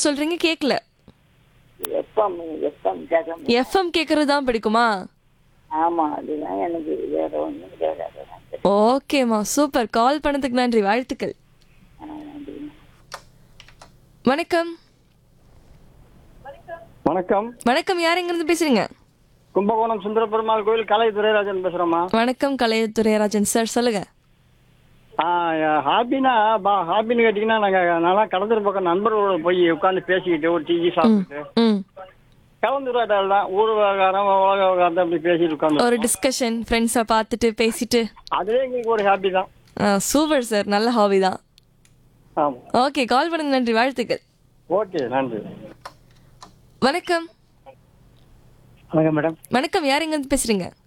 சொல்றீங்க கேட்கல FM FM ஜெகம் FM கேட்கறது தான் பிடிக்குமா ஆமா அதுதான் எனக்கு வேற ஒண்ணும் கிடையாது ஓகேம்மா சூப்பர் கால் பண்ணதுக்கு நன்றி வாழ்த்துக்கள் வணக்கம் வணக்கம் வணக்கம் யார் எங்கிருந்து பேசுறீங்க கும்பகோணம் சுந்தர பெருமாள் கோயில் கலை துரைராஜன் பேசுறேம்மா வணக்கம் கலைத்துறையராஜன் சார் சொல்லுங்க ஹாபினா பா ஹாபின்னு கேட்டிங்கன்னா நாங்கள் நல்லா கடத்தல் பக்கம் நண்பர்களோட போய் உட்காந்து பேசிக்கிட்டு ஒரு டீ சாப்பிட்டு ம் கலந்துரையாடல் தான் ஊர் விவகாரம் உலக விவகாரத்தை அப்படி பேசிட்டு உட்காந்து ஒரு டிஸ்கஷன் ஃப்ரெண்ட்ஸை பார்த்துட்டு பேசிட்டு அதுவே எங்களுக்கு ஒரு ஹாப்பி தான் சூப்பர் சார் நல்ல ஹாபி தான் ஆமாம் ஓகே கால் பண்ணுங்க நன்றி வாழ்த்துக்கள் ஓகே நன்றி வணக்கம் வணக்கம் மேடம் வணக்கம் யார் எங்கிருந்து பேசுறீங்க